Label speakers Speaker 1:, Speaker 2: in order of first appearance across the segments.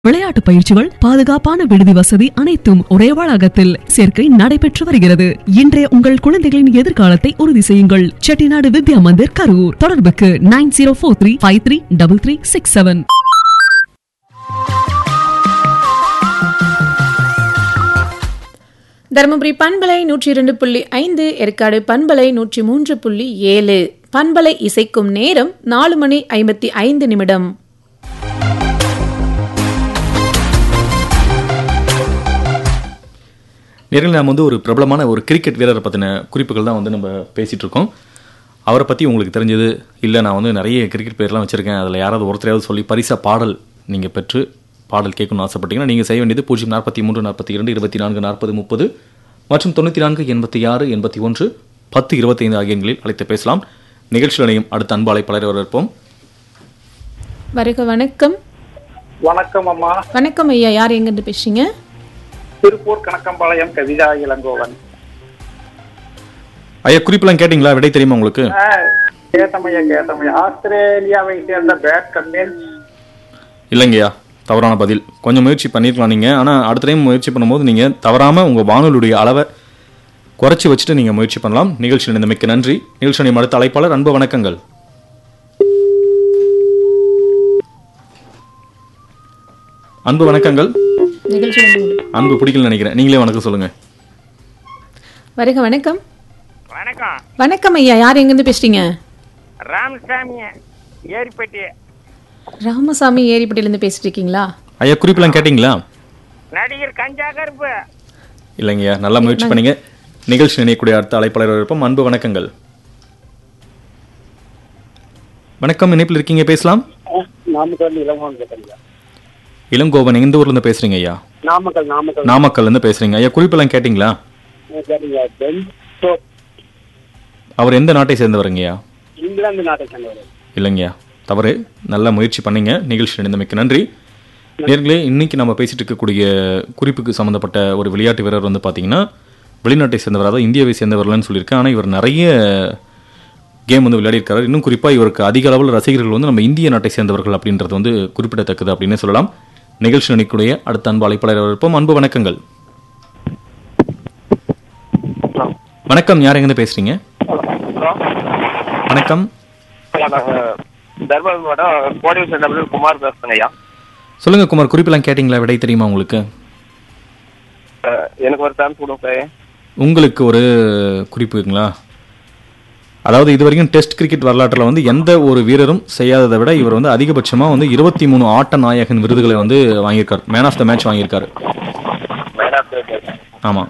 Speaker 1: விளையாட்டு பயிற்சிகள் பாதுகாப்பான விடுதி வசதி அனைத்தும் ஒரே வளாகத்தில் சேர்க்கை நடைபெற்று வருகிறது இன்றைய உங்கள் குழந்தைகளின் எதிர்காலத்தை உறுதி செய்யுங்கள் செட்டிநாடு வித்யா மந்திர் கரூர் தொடர்புக்கு nine zero four three five three double three six seven
Speaker 2: Dharmapuri பண்பலை நூற்றி இரண்டு புள்ளி ஐந்து ஏற்காடு பண்பலை நூற்றி மூன்று புள்ளி ஏழு பண்பலை இசைக்கும் நேரம் நாலு மணி ஐம்பத்தி ஐந்து நிமிடம்
Speaker 3: நேரில் நாம் வந்து ஒரு பிரபலமான ஒரு கிரிக்கெட் வீரரை பற்றின குறிப்புகள் தான் வந்து நம்ம பேசிகிட்டு இருக்கோம் அவரை பற்றி உங்களுக்கு தெரிஞ்சது இல்லை நான் வந்து நிறைய கிரிக்கெட் பேர்லாம் வச்சுருக்கேன் அதில் யாராவது ஒருத்தரையாவது சொல்லி பரிசா பாடல் நீங்கள் பெற்று பாடல் கேட்கணும்னு ஆசைப்பட்டீங்கன்னா நீங்கள் செய்ய வேண்டியது பூஜ்ஜியம் நாற்பத்தி மூன்று நாற்பத்தி இரண்டு இருபத்தி நான்கு நாற்பது முப்பது மற்றும் தொண்ணூற்றி நான்கு எண்பத்தி ஆறு எண்பத்தி ஒன்று பத்து இருபத்தைந்து ஆகிய எண்களில் அழைத்து பேசலாம் நிகழ்ச்சி நிலையம் அடுத்த அன்பாலை பலரை வரவேற்போம்
Speaker 2: வருக வணக்கம்
Speaker 4: வணக்கம் அம்மா
Speaker 2: வணக்கம் ஐயா யார் எங்கிருந்து பேசுறீங்க
Speaker 4: திருப்பூர் கணக்கம்பாளையம் கவிதா இளங்கோவன்
Speaker 3: ஐயா குறிப்பெல்லாம் கேட்டிங்களா விடை தெரியுமா உங்களுக்கு
Speaker 4: ஆ, கேட்டமையா கேட்டமையா ஆஸ்திரேலியாவை சேர்ந்த பேட் கம்பெனி
Speaker 3: இல்லைங்கய்யா தவறான பதில் கொஞ்சம் முயற்சி பண்ணியிருக்கலாம் நீங்கள் ஆனால் அடுத்த டைம் முயற்சி பண்ணும்போது நீங்கள் தவறாமல் உங்கள் வானொலியுடைய அளவை குறைச்சி வச்சுட்டு நீங்கள் முயற்சி பண்ணலாம் நிகழ்ச்சி நிலைமைக்கு நன்றி நிகழ்ச்சி நிலையம் அடுத்த அழைப்பாளர் அன்பு வணக்கங்கள் அன்பு வணக்கங்கள்
Speaker 2: நிகழ்ச்சி
Speaker 3: அன்பு பிடிக்கலன்னு நினைக்கிறேன் நீங்களே வணக்கம் சொல்லுங்கள்
Speaker 2: வருக வணக்கம்
Speaker 5: வணக்கம்
Speaker 2: வணக்கம் ஐயா யார் எங்கிருந்து பேசுறீங்க
Speaker 5: ராமசாமி ஏரிப்பட்டி
Speaker 2: ராமசாமி ஏரிப்பட்டியிலேருந்து பேசிட்டு இருக்கீங்களா
Speaker 3: ஐயா குறிப்பெல்லாம் கேட்டிங்களா
Speaker 5: நடிகர் கஞ்சா கருப்பு
Speaker 3: இல்லைங்கய்யா நல்லா முயற்சி பண்ணீங்க நிகழ்ச்சி நினையக்கூடிய அடுத்த அழைப்பாளர் இருப்போம் அன்பு வணக்கங்கள் வணக்கம் இணைப்பில் இருக்கீங்க பேசலாம்
Speaker 4: நாமக்கல் இளங்கோவன் கேட்டீங்க
Speaker 3: இளங்கோவன் எந்த ஊர்ல இருந்து பேசுறீங்க ஐயா
Speaker 4: நாமக்கல் நாமக்கல்
Speaker 3: நாமக்கல்ல இருந்து பேசுறீங்க ஐயா குறிப்பெல்லாம் கேட்டிங்களா
Speaker 4: கேட்டீங்க பென் ஸ்டோக்
Speaker 3: அவர் எந்த நாட்டை சேர்ந்தவருங்க ஐயா
Speaker 4: இங்கிலாந்து நாட்டை சேர்ந்தவர்
Speaker 3: இல்லைங்கய்யா தவறு நல்ல முயற்சி பண்ணீங்க நிகழ்ச்சி நினைந்தமைக்கு நன்றி நேர்களே இன்னைக்கு நம்ம பேசிட்டு இருக்கக்கூடிய குறிப்புக்கு சம்மந்தப்பட்ட ஒரு விளையாட்டு வீரர் வந்து பார்த்தீங்கன்னா வெளிநாட்டை சேர்ந்தவர் அதாவது இந்தியாவை சேர்ந்தவர்கள்னு சொல்லியிருக்கேன் ஆனால் இவர் நிறைய கேம் வந்து விளையாடியிருக்காரு இன்னும் குறிப்பாக இவருக்கு அதிக அளவில் ரசிகர்கள் வந்து நம்ம இந்திய நாட்டை சேர்ந்தவர்கள் அப்படின்றது வந்து குறிப்பிடத்தக்கது அப்படின்னு சொல்லலாம் நிகழ்ச்சி நினைக்கூடிய அடுத்த அன்பு அழைப்பாளர் இருப்போம் அன்பு வணக்கங்கள் வணக்கம் யார் எங்கேருந்து பேசுறீங்க வணக்கம்
Speaker 5: தர்மபுரி மாவட்டம் கோடி சென்டர் குமார் பேசுறேங்க ஐயா
Speaker 3: சொல்லுங்க குமார் குறிப்பெல்லாம் கேட்டிங்களா விடை தெரியுமா உங்களுக்கு
Speaker 5: அஹ், எனக்கு ஒரு சான்ஸ் கொடுங்க சார்
Speaker 3: உங்களுக்கு ஒரு குறிப்புங்களா அதாவது இது வரைக்கும் டெஸ்ட் கிரிக்கெட் வரலாற்றில் வந்து எந்த ஒரு வீரரும் செய்யாததை விட இவர் வந்து அதிகபட்சமாக வந்து இருபத்தி மூணு ஆட்ட நாயகன் விருதுகளை வந்து வாங்கியிருக்காரு மேன் ஆஃப் த மேட்ச் வாங்கியிருக்காரு ஆமாம்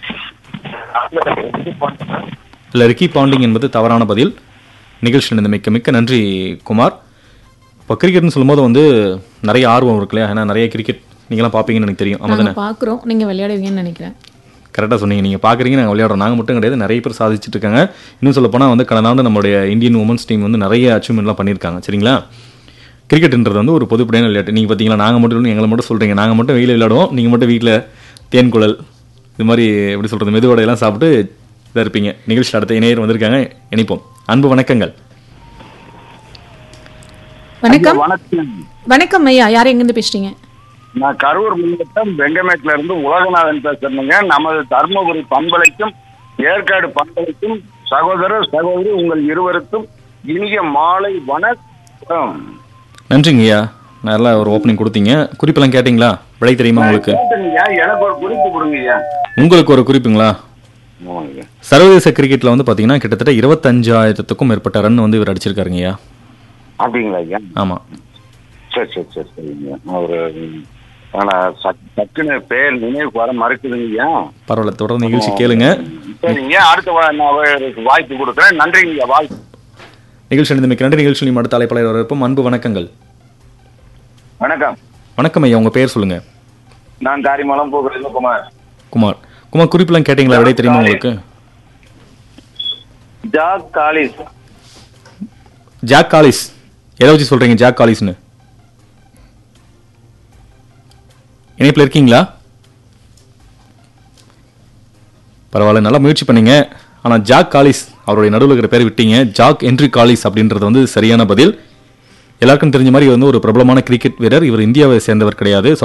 Speaker 3: இல்லை ரிக்கி பாண்டிங் என்பது தவறான பதில் நிகழ்ச்சி நிலைமைக்கு மிக்க நன்றி குமார் இப்போ கிரிக்கெட்னு சொல்லும்போது வந்து நிறைய ஆர்வம் இருக்கு இல்லையா ஏன்னா நிறைய கிரிக்கெட் நீங்களாம் பார்ப்பீங்கன்னு எனக்கு தெரியும் ஆமாம்
Speaker 2: நாங்க பாக்குறோம் நீங்க விளையாடுவீங்கன்னு நினைக்கிறேன்
Speaker 3: கரெக்டாக சொன்னீங்க நீங்கள் பார்க்குறீங்க நாங்கள் விளையாடுறோம் நாங்கள் மட்டும் கிடையாது நிறைய பேர் சாதிச்சுட்டு இருக்காங்க இன்னும் சொல்ல போனால் வந்து கடந்த ஆண்டு நம்மளுடைய இந்தியன் உமன்ஸ் டீம் வந்து நிறைய அச்சீவ்மெண்ட்லாம் பண்ணியிருக்காங்க சரிங்களா கிரிக்கெட்ன்றது வந்து ஒரு பொதுப்படையான விளையாட்டு நீங்கள் பார்த்தீங்களா நாங்கள் மட்டும் இல்லை எங்களை மட்டும் சொல்கிறீங்க நாங்கள் மட்டும் வெயில விளையாடுவோம் நீங்கள் மட்டும் வீட்டில் தேன் குழல் இது மாதிரி எப்படி சொல்கிறது மெதுவடையெல்லாம் சாப்பிட்டு இதாக இருப்பீங்க நிகழ்ச்சியில் அடுத்த இணையர் வந்திருக்காங்க இணைப்போம் அன்பு வணக்கங்கள்
Speaker 2: வணக்கம்
Speaker 4: வணக்கம்
Speaker 2: வணக்கம் ஐயா யார் எங்கிருந்து பேசுறீங்க
Speaker 4: நான் கரூர் மாவட்டம் வெங்கமேட்ல இருந்து உலகநாதன் பேசுறேங்க நமது தர்மபுரி பண்பலைக்கும் ஏற்காடு பண்பலைக்கும் சகோதரர் சகோதரி உங்கள் இருவருக்கும் இனிய மாலை வணக்கம்
Speaker 3: நன்றிங்கய்யா நல்லா ஒரு ஓப்பனிங் கொடுத்தீங்க குறிப்பெல்லாம் கேட்டிங்களா விடை தெரியுமா உங்களுக்கு
Speaker 4: கேட்டுங்கய்யா, எனக்கு ஒரு குறிப்பு கொடுங்கய்யா
Speaker 3: உங்களுக்கு ஒரு குறிப்புங்களா
Speaker 4: ஆமாங்க.
Speaker 3: சர்வதேச கிரிக்கெட்ல வந்து பாத்தீங்கன்னா கிட்டத்தட்ட இருபத்தஞ்சாயிரத்துக்கும் மேற்பட்ட ரன் வந்து இவர் அடிச்சிருக்காருங்கய்யா
Speaker 4: அப்படிங்களா ஐயா
Speaker 3: ஆமா
Speaker 4: சரி சரி சரி சரிங்க நான் ஒரு ஆனா சட்- டக்குன்னு பேர் நினைவு வர மறுக்குதுங்கய்யா
Speaker 3: பரவாயில்ல தொடர்ந்து நிகழ்ச்சி கேளுங்க
Speaker 4: சரிங்க அடுத்த வா- நான் அவருக்கு வாய்ப்பு கொடுக்குறேன் நன்றிங்கய்யா வாழ்த்து
Speaker 3: நிகழ்ச்சி அணிந்து மிக்க நன்றி நிகழ்ச்சி நிமிடம் அடுத்த அழைப்பாளர் வரப்போ அன்பு வணக்கங்கள்
Speaker 4: வணக்கம்
Speaker 3: வணக்கம் ஐயா உங்க பேர் சொல்லுங்க
Speaker 4: நான் காரிமலம் போகிறேன் குமார்
Speaker 3: குமார் குமார் குறிப்பெல்லாம் கேட்டீங்களா விடை தெரியுமா உங்களுக்கு
Speaker 4: ஜாக் காலிஸ்
Speaker 3: ஜாக் காலிஸ் எதை வச்சு சொல்றீங்க ஜாக் காலிஸ்னு இணைப்பில் இருக்கீங்களா பரவாயில்ல நல்லா முயற்சி பண்ணீங்க ஆனால் ஜாக் காலிஸ் அவருடைய நடுவில் இருக்கிற பேர் விட்டீங்க ஜாக் என்ட்ரி காலிஸ் அப்படின்றது வந்து சரியான பதில் எல்லாருக்கும் தெரிஞ்ச மாதிரி இவர் வந்து ஒரு பிரபலமான கிரிக்கெட் வீரர் இவர் இந்தியாவை சேர்ந்தவர் கிடையாது